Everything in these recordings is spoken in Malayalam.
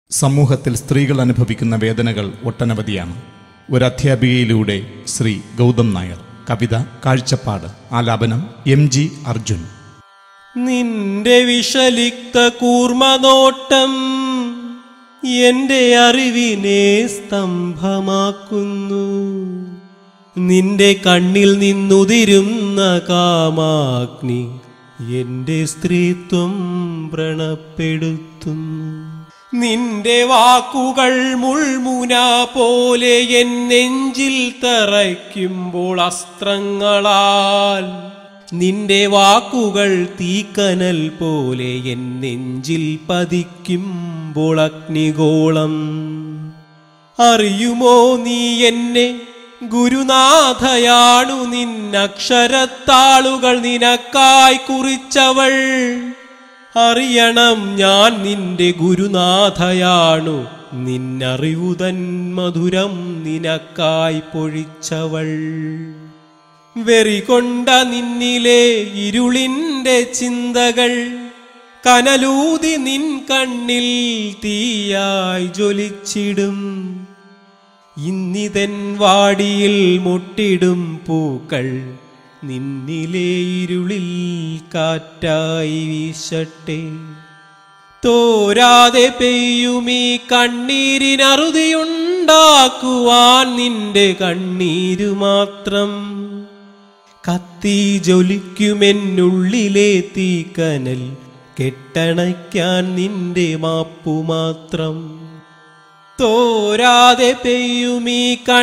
സമൂഹത്തിൽ സ്ത്രീകൾ അനുഭവിക്കുന്ന വേദനകൾ ഒട്ടനവധിയാണ് ഒരു അധ്യാപികയിലൂടെ ശ്രീ ഗൗതം നായർ കവിത കാഴ്ചപ്പാട് ആലാപനം എം ജി അർജുൻ നിന്റെ വിഷലിപ്ത കൂർമ്മനോട്ടം എന്റെ അറിവിനെ സ്തംഭമാക്കുന്നു നിന്റെ കണ്ണിൽ നിന്നുതിരുന്ന കാമാഗ്നി എന്റെ സ്ത്രീത്വം വ്രണപ്പെടുത്തുന്നു നിന്റെ വാക്കുകൾ മുൾമുന പോലെ എൻ നെഞ്ചിൽ തറയ്ക്കുമ്പോൾ അസ്ത്രങ്ങളാൽ നിന്റെ വാക്കുകൾ തീക്കനൽ പോലെ എൻ നെഞ്ചിൽ പതിക്കുമ്പോൾ അഗ്നിഗോളം അറിയുമോ നീ എന്നെ ഗുരുനാഥയാണു നിന്നക്ഷരത്താളുകൾ നിനക്കായി കുറിച്ചവൾ അറിയണം ഞാൻ നിന്റെ ഗുരുനാഥയാണു നിന്നറിവുതൻ മധുരം നിനക്കായി പൊഴിച്ചവൾ വെറികൊണ്ട നിന്നിലെ ഇരുളിന്റെ ചിന്തകൾ കനലൂതി നിൻ കണ്ണിൽ തീയായി ജ്വലിച്ചിടും ഇന്നിതൻ വാടിയിൽ മുട്ടിടും പൂക്കൾ നിന്നിലെ ഇരുളിൽ കാറ്റായി വീശട്ടെ തോരാതെ പെയ്യുമീ കണ്ണീരിനറുതിയുണ്ടാക്കുവാൻ നിന്റെ കണ്ണീരു മാത്രം കത്തി ജ്വലിക്കുമെന്നുള്ളിലെ തീക്കനൽ കെട്ടണയ്ക്കാൻ നിന്റെ മാപ്പു മാത്രം തോരാതെ പെയ്യുമീ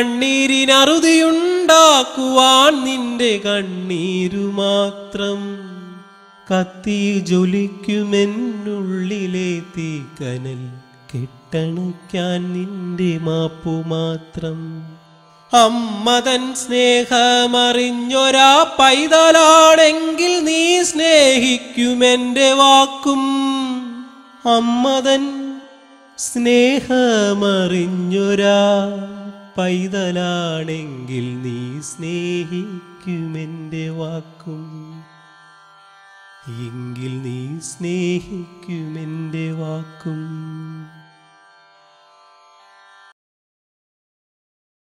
കണ്ണീരിനറുതിയുണ്ടാക്കുവാൻ നിന്റെ കണ്ണീരു മാത്രം കത്തി ജ്വലിക്കുമെന്നുള്ളിലെ തീക്കനൽ കെട്ടണയ്ക്കാൻ നിന്റെ മാപ്പു മാത്രം അമ്മതൻ സ്നേഹമറിഞ്ഞൊരാ പൈതലാണെങ്കിൽ നീ സ്നേഹിക്കുമെന്റെ വാക്കും അമ്മതൻ സ്നേഹമറിഞ്ഞൊരാ പൈതലാണെങ്കിൽ നീ സ്നേഹിക്കുമെന്റെ വാക്കും എങ്കിൽ നീ സ്നേഹിക്കുമെന്റെ വാക്കും